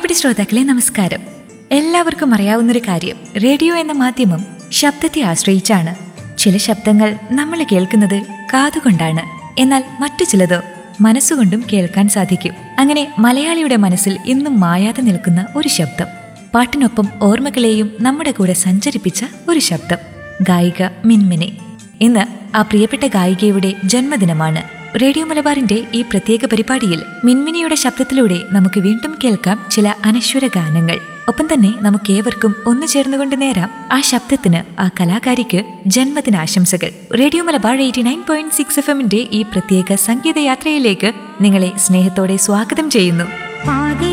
പ്രിയപ്പെട്ട ശ്രോതാക്കളെ നമസ്കാരം എല്ലാവർക്കും അറിയാവുന്നൊരു കാര്യം റേഡിയോ എന്ന മാധ്യമം ശബ്ദത്തെ ആശ്രയിച്ചാണ് ചില ശബ്ദങ്ങൾ നമ്മൾ കേൾക്കുന്നത് കാതുകൊണ്ടാണ് എന്നാൽ മറ്റു ചിലതോ മനസ്സുകൊണ്ടും കേൾക്കാൻ സാധിക്കും അങ്ങനെ മലയാളിയുടെ മനസ്സിൽ ഇന്നും മായാതെ നിൽക്കുന്ന ഒരു ശബ്ദം പാട്ടിനൊപ്പം ഓർമ്മകളെയും നമ്മുടെ കൂടെ സഞ്ചരിപ്പിച്ച ഒരു ശബ്ദം ഗായിക മിൻമിനി ഇന്ന് ആ പ്രിയപ്പെട്ട ഗായികയുടെ ജന്മദിനമാണ് റേഡിയോ മലബാറിന്റെ ഈ പ്രത്യേക പരിപാടിയിൽ മിൻമിനിയുടെ ശബ്ദത്തിലൂടെ നമുക്ക് വീണ്ടും കേൾക്കാം ചില അനശ്വര ഗാനങ്ങൾ ഒപ്പം തന്നെ നമുക്ക് ഏവർക്കും ഒന്നു ചേർന്നുകൊണ്ട് നേരാം ആ ശബ്ദത്തിന് ആ കലാകാരിക്ക് ജന്മദിനാശംസകൾ radio Malabar eighty nine point six F എമ്മിന്റെ ഈ പ്രത്യേക സംഗീത യാത്രയിലേക്ക് നിങ്ങളെ സ്നേഹത്തോടെ സ്വാഗതം ചെയ്യുന്നു